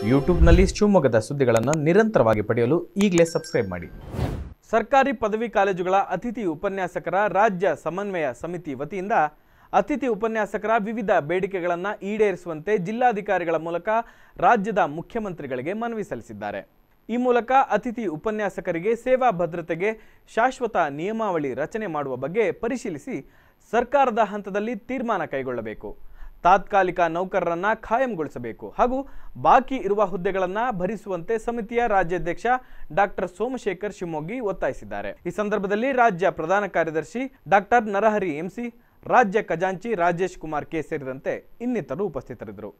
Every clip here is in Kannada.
ಯೂಟ್ಯೂಬ್ನಲ್ಲಿ ಶಿವಮೊಗ್ಗದ ಸುದ್ದಿಗಳನ್ನು ನಿರಂತರವಾಗಿ ಪಡೆಯಲು ಈಗಲೇ ಸಬ್ಸ್ಕ್ರೈಬ್ ಮಾಡಿ ಸರ್ಕಾರಿ ಪದವಿ ಕಾಲೇಜುಗಳ ಅತಿಥಿ ಉಪನ್ಯಾಸಕರ ರಾಜ್ಯ ಸಮನ್ವಯ ಸಮಿತಿ ವತಿಯಿಂದ ಅತಿಥಿ ಉಪನ್ಯಾಸಕರ ವಿವಿಧ ಬೇಡಿಕೆಗಳನ್ನು ಈಡೇರಿಸುವಂತೆ ಜಿಲ್ಲಾಧಿಕಾರಿಗಳ ಮೂಲಕ ರಾಜ್ಯದ ಮುಖ್ಯಮಂತ್ರಿಗಳಿಗೆ ಮನವಿ ಸಲ್ಲಿಸಿದ್ದಾರೆ ಈ ಮೂಲಕ ಅತಿಥಿ ಉಪನ್ಯಾಸಕರಿಗೆ ಸೇವಾ ಭದ್ರತೆಗೆ ಶಾಶ್ವತ ನಿಯಮಾವಳಿ ರಚನೆ ಮಾಡುವ ಬಗ್ಗೆ ಪರಿಶೀಲಿಸಿ ಸರ್ಕಾರದ ಹಂತದಲ್ಲಿ ತೀರ್ಮಾನ ಕೈಗೊಳ್ಳಬೇಕು ತಾತ್ಕಾಲಿಕ ನೌಕರರನ್ನ ಖಾಯಂಗೊಳಿಸಬೇಕು ಹಾಗೂ ಬಾಕಿ ಇರುವ ಹುದ್ದೆಗಳನ್ನು ಭರಿಸುವಂತೆ ಸಮಿತಿಯ ರಾಜ್ಯಾಧ್ಯಕ್ಷ ಡಾಕ್ಟರ್ ಸೋಮಶೇಖರ್ ಶಿವಮೊಗ್ಗಿ ಒತ್ತಾಯಿಸಿದ್ದಾರೆ ಈ ಸಂದರ್ಭದಲ್ಲಿ ರಾಜ್ಯ ಪ್ರಧಾನ ಕಾರ್ಯದರ್ಶಿ ಡಾಕ್ಟರ್ ನರಹರಿ ಎಂಸಿ ರಾಜ್ಯ ಖಜಾಂಚಿ ರಾಜೇಶ್ ಕುಮಾರ್ ಕೆ ಸೇರಿದಂತೆ ಇನ್ನಿತರರು ಉಪಸ್ಥಿತರಿದ್ದರು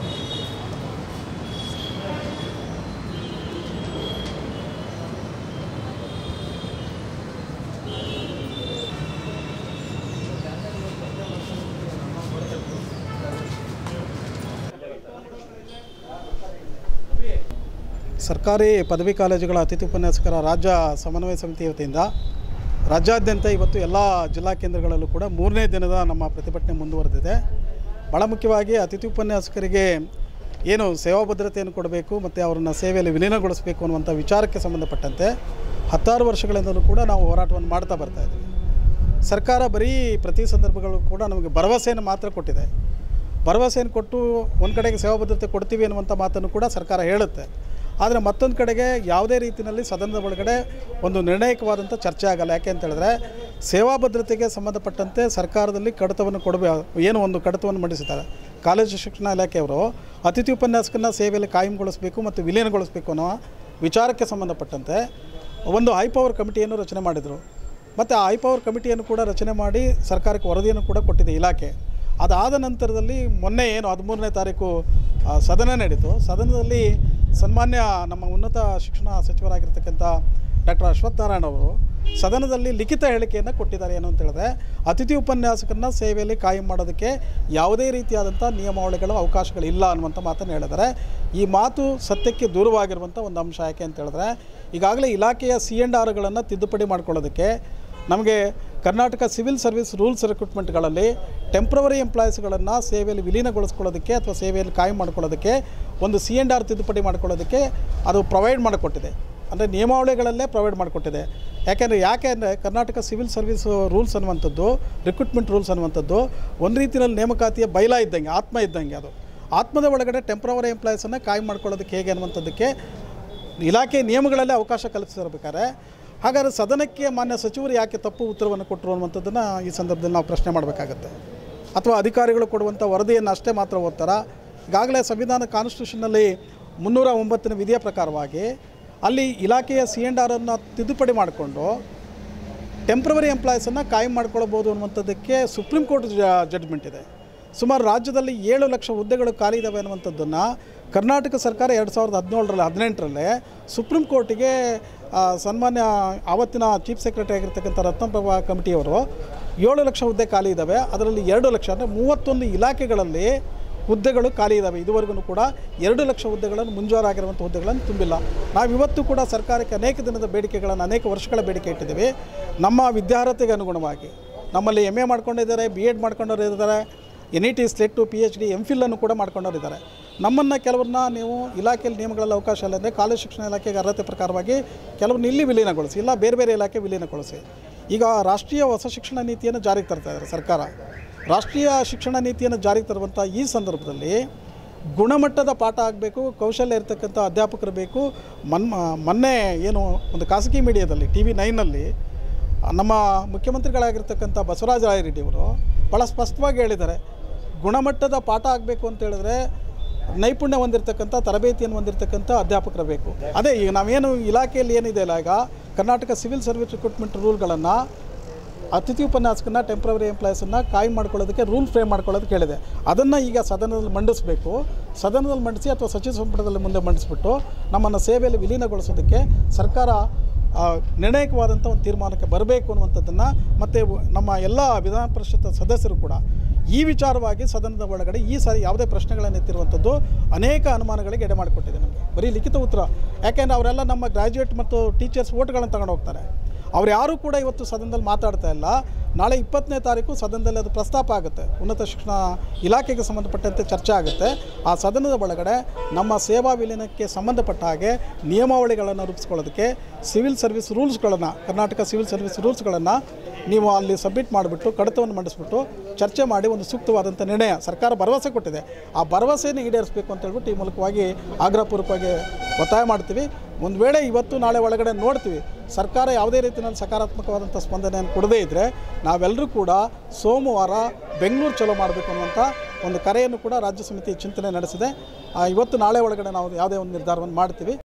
ಸರ್ಕಾರಿ ಪದವಿ ಕಾಲೇಜುಗಳ ಅತಿಥಿ ಉಪನ್ಯಾಸಕರ ರಾಜ್ಯ ಸಮನ್ವಯ ಸಮಿತಿ ವತಿಯಿಂದ ರಾಜ್ಯಾದ್ಯಂತ ಇವತ್ತು ಎಲ್ಲ ಜಿಲ್ಲಾ ಕೇಂದ್ರಗಳಲ್ಲೂ ಕೂಡ ಮೂರನೇ ದಿನದ ನಮ್ಮ ಪ್ರತಿಭಟನೆ ಮುಂದುವರೆದಿದೆ ಭಾಳ ಮುಖ್ಯವಾಗಿ ಅತಿಥಿ ಉಪನ್ಯಾಸಕರಿಗೆ ಏನು ಸೇವಾ ಭದ್ರತೆಯನ್ನು ಕೊಡಬೇಕು ಮತ್ತು ಅವರನ್ನು ಸೇವೆಯಲ್ಲಿ ವಿಲೀನಗೊಳಿಸಬೇಕು ಅನ್ನುವಂಥ ವಿಚಾರಕ್ಕೆ ಸಂಬಂಧಪಟ್ಟಂತೆ ಹತ್ತಾರು ವರ್ಷಗಳಿಂದಲೂ ಕೂಡ ನಾವು ಹೋರಾಟವನ್ನು ಮಾಡ್ತಾ ಬರ್ತಾ ಇದ್ದೀವಿ ಸರ್ಕಾರ ಬರೀ ಪ್ರತಿ ಸಂದರ್ಭಗಳು ಕೂಡ ನಮಗೆ ಭರವಸೆಯನ್ನು ಮಾತ್ರ ಕೊಟ್ಟಿದೆ ಭರವಸೆಯನ್ನು ಕೊಟ್ಟು ಒಂದು ಕಡೆಗೆ ಸೇವಾ ಭದ್ರತೆ ಕೊಡ್ತೀವಿ ಅನ್ನುವಂಥ ಮಾತನ್ನು ಕೂಡ ಸರ್ಕಾರ ಹೇಳುತ್ತೆ ಆದರೆ ಮತ್ತೊಂದು ಕಡೆಗೆ ಯಾವುದೇ ರೀತಿಯಲ್ಲಿ ಸದನದ ಒಳಗಡೆ ಒಂದು ನಿರ್ಣಾಯಕವಾದಂಥ ಚರ್ಚೆ ಆಗಲ್ಲ ಯಾಕೆ ಅಂತ ಹೇಳಿದ್ರೆ ಸೇವಾ ಭದ್ರತೆಗೆ ಸಂಬಂಧಪಟ್ಟಂತೆ ಸರ್ಕಾರದಲ್ಲಿ ಕಡತವನ್ನು ಕೊಡಬೇ ಏನು ಒಂದು ಕಡತವನ್ನು ಮಂಡಿಸಿದ್ದಾರೆ ಕಾಲೇಜು ಶಿಕ್ಷಣ ಇಲಾಖೆಯವರು ಅತಿಥಿ ಉಪನ್ಯಾಸಕನ ಸೇವೆಯಲ್ಲಿ ಕಾಯಂಗೊಳಿಸಬೇಕು ಮತ್ತು ವಿಲೀನಗೊಳಿಸಬೇಕು ಅನ್ನೋ ವಿಚಾರಕ್ಕೆ ಸಂಬಂಧಪಟ್ಟಂತೆ ಒಂದು ಹೈ ಪವರ್ ಕಮಿಟಿಯನ್ನು ರಚನೆ ಮಾಡಿದರು ಮತ್ತು ಆ ಹೈ ಪವರ್ ಕಮಿಟಿಯನ್ನು ಕೂಡ ರಚನೆ ಮಾಡಿ ಸರ್ಕಾರಕ್ಕೆ ವರದಿಯನ್ನು ಕೂಡ ಕೊಟ್ಟಿದೆ ಇಲಾಖೆ ಅದಾದ ನಂತರದಲ್ಲಿ ಮೊನ್ನೆ ಏನು ಹದಿಮೂರನೇ ತಾರೀಕು ಆ, ಸದನ ನಡೀತು ಸದನದಲ್ಲಿ ಸನ್ಮಾನ್ಯ ನಮ್ಮ ಉನ್ನತ ಶಿಕ್ಷಣ ಸಚಿವರಾಗಿರ್ತಕ್ಕಂಥ ಡಾಕ್ಟರ್ ಅಶ್ವತ್ಥನಾರಾಯಣ ಅವರು ಸದನದಲ್ಲಿ ಲಿಖಿತ ಹೇಳಿಕೆಯನ್ನು ಕೊಟ್ಟಿದ್ದಾರೆ ಏನು ಅಂತ ಹೇಳಿದ್ರೆ ಅತಿಥಿ ಉಪನ್ಯಾಸಕರನ್ನ ಸೇವೆಯಲ್ಲಿ ಕಾಯಂ ಮಾಡೋದಕ್ಕೆ ಯಾವುದೇ ರೀತಿಯಾದಂಥ ನಿಯಮಾವಳಿಗಳು ಅವಕಾಶಗಳಿಲ್ಲ ಅನ್ನುವಂಥ ಮಾತನ್ನು ಹೇಳಿದ್ದಾರೆ ಈ ಮಾತು ಸತ್ಯಕ್ಕೆ ದೂರವಾಗಿರುವಂಥ ಒಂದು ಅಂಶ ಯಾಕೆ ಅಂತ ಹೇಳಿದ್ರೆ ಈಗಾಗಲೇ ಇಲಾಖೆಯ ಸಿ ಎಂಡ್ ಆರ್ಗಳನ್ನು ತಿದ್ದುಪಡಿ ಮಾಡ್ಕೊಳ್ಳೋದಕ್ಕೆ ನಮಗೆ ಕರ್ನಾಟಕ ಸಿವಿಲ್ ಸರ್ವಿಸ್ ರೂಲ್ಸ್ ರಿಕ್ರೂಟ್ಮೆಂಟ್ಗಳಲ್ಲಿ ಟೆಂಪ್ರವರಿ ಎಂಪ್ಲಾಯೀಸ್ಗಳನ್ನು ಸೇವೆಯಲ್ಲಿ ವಿಲೀನಗೊಳಿಸ್ಕೊಳ್ಳೋದಕ್ಕೆ ಅಥವಾ ಸೇವೆಯಲ್ಲಿ ಕಾಯಂ ಮಾಡ್ಕೊಳ್ಳೋದಕ್ಕೆ ಒಂದು ಸಿ ಎಂಡ್ ಆರ್ ತಿದ್ದುಪಡಿ ಮಾಡ್ಕೊಳ್ಳೋದಕ್ಕೆ ಅದು ಪ್ರೊವೈಡ್ ಮಾಡಿಕೊಟ್ಟಿದೆ ಅಂದರೆ ನಿಯಮಾವಳಿಗಳಲ್ಲೇ ಪ್ರೊವೈಡ್ ಮಾಡಿಕೊಟ್ಟಿದೆ ಯಾಕೆಂದರೆ ಯಾಕೆ ಅಂದರೆ ಕರ್ನಾಟಕ ಸಿವಿಲ್ ಸರ್ವಿಸ್ ರೂಲ್ಸ್ ಅನ್ನುವಂಥದ್ದು ರಿಕ್ರೂಟ್ಮೆಂಟ್ ರೂಲ್ಸ್ ಅನ್ನುವಂಥದ್ದು ಒಂದು ರೀತಿಯಲ್ಲಿ ನೇಮಕಾತಿಯ ಬೈಲ ಇದ್ದಂಗೆ ಆತ್ಮ ಇದ್ದಂಗೆ ಅದು ಆತ್ಮದ ಒಳಗಡೆ ಟೆಂಪ್ರವರಿ ಎಂಪ್ಲಾಯೀಸನ್ನು ಕಾಯಂ ಮಾಡ್ಕೊಳ್ಳೋದಕ್ಕೆ ಹೇಗೆ ಅನ್ನುವಂಥದ್ದಕ್ಕೆ ಇಲಾಖೆ ನಿಯಮಗಳಲ್ಲೇ ಅವಕಾಶ ಕಲ್ಪಿಸಿರ್ಬೇಕಾದ್ರೆ ಹಾಗಾದ್ರೆ ಸದನಕ್ಕೆ ಮಾನ್ಯ ಸಚಿವರು ಯಾಕೆ ತಪ್ಪು ಉತ್ತರವನ್ನು ಕೊಟ್ಟರು ಅನ್ನುವಂಥದ್ದನ್ನು ಈ ಸಂದರ್ಭದಲ್ಲಿ ನಾವು ಪ್ರಶ್ನೆ ಮಾಡಬೇಕಾಗತ್ತೆ ಅಥವಾ ಅಧಿಕಾರಿಗಳು ಕೊಡುವಂಥ ವರದಿಯನ್ನು ಅಷ್ಟೇ ಮಾತ್ರ ಓದ್ತಾರಾ ಈಗಾಗಲೇ ಸಂವಿಧಾನ ಕಾನ್ಸ್ಟಿಟ್ಯೂಷನ್ನಲ್ಲಿ ಮುನ್ನೂರ ಒಂಬತ್ತನೇ ವಿಧಿಯ ಪ್ರಕಾರವಾಗಿ ಅಲ್ಲಿ ಇಲಾಖೆಯ ಸಿ ಎಂಡ್ ಆರನ್ನು ತಿದ್ದುಪಡಿ ಮಾಡಿಕೊಂಡು ಟೆಂಪ್ರವರಿ ಎಂಪ್ಲಾಯೀಸನ್ನು ಕಾಯಂ ಮಾಡ್ಕೊಳ್ಬೋದು ಅನ್ನುವಂಥದ್ದಕ್ಕೆ ಸುಪ್ರೀಂ ಕೋರ್ಟ್ ಜಡ್ಜ್ಮೆಂಟ್ ಇದೆ ಸುಮಾರು ರಾಜ್ಯದಲ್ಲಿ ಏಳು ಲಕ್ಷ ಹುದ್ದೆಗಳು ಖಾಲಿ ಇದ್ದಾವೆ ಅನ್ನುವಂಥದ್ದನ್ನು ಕರ್ನಾಟಕ ಸರ್ಕಾರ ಎರಡು ಸಾವಿರದ ಹದಿನೇಳರಲ್ಲಿ ಹದಿನೆಂಟರಲ್ಲೇ ಸುಪ್ರೀಂ ಕೋರ್ಟಿಗೆ ಆ, ಸನ್ಮಾನ್ಯ ಆವತ್ತಿನ ಚೀಫ್ ಸೆಕ್ರೆಟರಿ ಆಗಿರ್ತಕ್ಕಂಥ ರತ್ನಪ್ರಭಾ ಕಮಿಟಿಯವರು ಏಳು ಲಕ್ಷ ಹುದ್ದೆ ಖಾಲಿ ಇದ್ದಾವೆ ಅದರಲ್ಲಿ ಎರಡು ಲಕ್ಷ ಅಂದರೆ ಮೂವತ್ತೊಂದು ಇಲಾಖೆಗಳಲ್ಲಿ ಹುದ್ದೆಗಳು ಖಾಲಿ ಇದ್ದಾವೆ ಇದುವರೆಗೂ ಕೂಡ ಎರಡು ಲಕ್ಷ ಹುದ್ದೆಗಳನ್ನು ಮುಂಜಾರಾಗಿರುವಂಥ ಹುದ್ದೆಗಳನ್ನು ತುಂಬಿಲ್ಲ ನಾವು ಇವತ್ತು ಕೂಡ ಸರ್ಕಾರಕ್ಕೆ ಅನೇಕ ದಿನದ ಬೇಡಿಕೆಗಳನ್ನು ಅನೇಕ ವರ್ಷಗಳ ಬೇಡಿಕೆ ಇಟ್ಟಿದ್ದೀವಿ ನಮ್ಮ ವಿದ್ಯಾರ್ಹತೆಗೆ ಅನುಗುಣವಾಗಿ ನಮ್ಮಲ್ಲಿ ಎಮ್ ಎ ಮಾಡ್ಕೊಂಡಿದ್ದಾರೆ ಬಿ ಎಡ್ ಮಾಡ್ಕೊಂಡವ್ರು ಇದ್ದಾರೆ N E T SLET P H D M ಫಿಲ್ಲನ್ನು ಕೂಡ ಮಾಡ್ಕೊಂಡವ್ರು ಇದ್ದಾರೆ ನಮ್ಮನ್ನು ಕೆಲವ್ರನ್ನ ನೀವು ಇಲಾಖೆಯಲ್ಲಿ ನಿಯಮಗಳಲ್ಲಿ ಅವಕಾಶ ಇಲ್ಲ ಅಂದರೆ ಕಾಲೇಜು ಶಿಕ್ಷಣ ಇಲಾಖೆಗೆ ಅರ್ಹತೆ ಪ್ರಕಾರವಾಗಿ ಕೆಲವ್ರನ್ನ ಇಲ್ಲಿ ವಿಲೀನಗೊಳಿಸಿ ಇಲ್ಲ ಬೇರೆ ಬೇರೆ ಇಲಾಖೆ ವಿಲೀನಗೊಳಿಸಿ ಈಗ ರಾಷ್ಟ್ರೀಯ ಹೊಸ ಶಿಕ್ಷಣ ನೀತಿಯನ್ನು ಜಾರಿಗೆ ತರ್ತಾ ಇದ್ದಾರೆ ಸರ್ಕಾರ ರಾಷ್ಟ್ರೀಯ ಶಿಕ್ಷಣ ನೀತಿಯನ್ನು ಜಾರಿಗೆ ತರುವಂಥ ಈ ಸಂದರ್ಭದಲ್ಲಿ ಗುಣಮಟ್ಟದ ಪಾಠ ಆಗಬೇಕು ಕೌಶಲ್ಯ ಇರತಕ್ಕಂಥ ಅಧ್ಯಾಪಕರು ಬೇಕು ಮನ್ ಮೊನ್ನೆ ಏನು ಒಂದು ಖಾಸಗಿ ಮೀಡಿಯಾದಲ್ಲಿ ಟಿ ವಿ ನೈನಲ್ಲಿ ನಮ್ಮ ಮುಖ್ಯಮಂತ್ರಿಗಳಾಗಿರ್ತಕ್ಕಂಥ ಬಸವರಾಜ ರಾಯರೆಡ್ಡಿಯವರು ಭಾಳ ಸ್ಪಷ್ಟವಾಗಿ ಹೇಳಿದ್ದಾರೆ ಗುಣಮಟ್ಟದ ಪಾಠ ಆಗಬೇಕು ಅಂತ ಹೇಳಿದ್ರೆ ನೈಪುಣ್ಯ ಹೊಂದಿರತಕ್ಕಂಥ ತರಬೇತಿಯನ್ನು ಹೊಂದಿರತಕ್ಕಂಥ ಅಧ್ಯಾಪಕರು ಬೇಕು ಅದೇ ಈಗ ನಾವೇನು ಇಲಾಖೆಯಲ್ಲಿ ಏನಿದೆ ಅಲ್ಲ ಈಗ ಕರ್ನಾಟಕ ಸಿವಿಲ್ ಸರ್ವಿಸ್ ರಿಕ್ರೂಟ್ಮೆಂಟ್ ರೂಲ್ಗಳನ್ನು ಅತಿಥಿ ಉಪನ್ಯಾಸಕನ್ನ ಟೆಂಪ್ರವರಿ ಎಂಪ್ಲಾಯೀಸನ್ನು ಕಾಯಂ ಮಾಡ್ಕೊಳ್ಳೋದಕ್ಕೆ ರೂಲ್ ಫ್ರೇಮ್ ಮಾಡ್ಕೊಳ್ಳೋದಕ್ಕೆ ಹೇಳಿದೆ ಅದನ್ನು ಈಗ ಸದನದಲ್ಲಿ ಮಂಡಿಸಬೇಕು ಸದನದಲ್ಲಿ ಮಂಡಿಸಿ ಅಥವಾ ಸಚಿವ ಸಂಪುಟದಲ್ಲಿ ಮುಂದೆ ಮಂಡಿಸಿಬಿಟ್ಟು ನಮ್ಮನ್ನು ಸೇವೆಯಲ್ಲಿ ವಿಲೀನಗೊಳಿಸೋದಕ್ಕೆ ಸರ್ಕಾರ ಆ, ನಿರ್ಣಾಯಕವಾದಂಥ ಒಂದು ತೀರ್ಮಾನಕ್ಕೆ ಬರಬೇಕು ಅನ್ನುವಂಥದ್ದನ್ನು ಮತ್ತು ನಮ್ಮ ಎಲ್ಲ ವಿಧಾನ ಪರಿಷತ್ ಸದಸ್ಯರು ಕೂಡ ಈ ವಿಚಾರವಾಗಿ ಸದನದ ಒಳಗಡೆ ಈ ಸಾರಿ ಯಾವುದೇ ಪ್ರಶ್ನೆಗಳನ್ನು ಎತ್ತಿರುವಂಥದ್ದು ಅನೇಕ ಅನುಮಾನಗಳಿಗೆ ಎಡೆ ಮಾಡಿಕೊಟ್ಟಿದೆ ನಮಗೆ ಬರೀ ಲಿಖಿತ ಉತ್ತರ ಯಾಕೆಂದರೆ ಅವರೆಲ್ಲ ನಮ್ಮ ಗ್ರ್ಯಾಜುಯೇಟ್ ಮತ್ತು ಟೀಚರ್ಸ್ ಓಟ್ಗಳನ್ನು ತಗೊಂಡು ಹೋಗ್ತಾರೆ ಅವ್ರು ಯಾರೂ ಕೂಡ ಇವತ್ತು ಸದನದಲ್ಲಿ ಮಾತಾಡ್ತಾ ಇಲ್ಲ ನಾಳೆ ಇಪ್ಪತ್ತನೇ ತಾರೀಕು ಸದನದಲ್ಲಿ ಅದು ಪ್ರಸ್ತಾಪ ಆಗುತ್ತೆ ಉನ್ನತ ಶಿಕ್ಷಣ ಇಲಾಖೆಗೆ ಸಂಬಂಧಪಟ್ಟಂತೆ ಚರ್ಚೆ ಆಗುತ್ತೆ ಆ ಸದನದ ಒಳಗಡೆ ನಮ್ಮ ಸೇವಾ ವಿಲೀನಕ್ಕೆ ಸಂಬಂಧಪಟ್ಟ ಹಾಗೆ ನಿಯಮಾವಳಿಗಳನ್ನು ರೂಪಿಸ್ಕೊಳ್ಳೋದಕ್ಕೆ ಸಿವಿಲ್ ಸರ್ವಿಸ್ ರೂಲ್ಸ್ಗಳನ್ನು ಕರ್ನಾಟಕ ಸಿವಿಲ್ ಸರ್ವಿಸ್ ರೂಲ್ಸ್ಗಳನ್ನು ನೀವು ಅಲ್ಲಿ ಸಬ್ಮಿಟ್ ಮಾಡಿಬಿಟ್ಟು ಕಡತವನ್ನು ಮಂಡಿಸ್ಬಿಟ್ಟು ಚರ್ಚೆ ಮಾಡಿ ಒಂದು ಸೂಕ್ತವಾದಂಥ ನಿರ್ಣಯ ಸರ್ಕಾರ ಭರವಸೆ ಕೊಟ್ಟಿದೆ ಆ ಭರವಸೆಯನ್ನು ಈಡೇರಿಸಬೇಕು ಅಂತ ಹೇಳ್ಬಿಟ್ಟು ಈ ಮೂಲಕವಾಗಿ ಆಗ್ರಹಪೂರ್ವಕವಾಗಿ ಒತ್ತಾಯ ಮಾಡ್ತೀವಿ ಒಂದು ವೇಳೆ ಇವತ್ತು ನಾಳೆ ಒಳಗಡೆ ನೋಡ್ತೀವಿ ಸರ್ಕಾರ ಯಾವುದೇ ರೀತಿಯಲ್ಲಿ ಸಕಾರಾತ್ಮಕವಾದಂಥ ಸ್ಪಂದನೆಯನ್ನು ಕೊಡದೇ ಇದ್ದರೆ ನಾವೆಲ್ಲರೂ ಕೂಡ ಸೋಮವಾರ ಬೆಂಗಳೂರು ಚಲೋ ಮಾಡಬೇಕು ಅನ್ನುವಂಥ ಒಂದು ಕರೆಯನ್ನು ಕೂಡ ರಾಜ್ಯ ಸಮಿತಿ ಚಿಂತನೆ ನಡೆಸಿದೆ ಆ, ಇವತ್ತು ನಾಳೆ ಒಳಗಡೆ ನಾವು ಯಾವುದೇ ಒಂದು ನಿರ್ಧಾರವನ್ನು ಮಾಡ್ತೀವಿ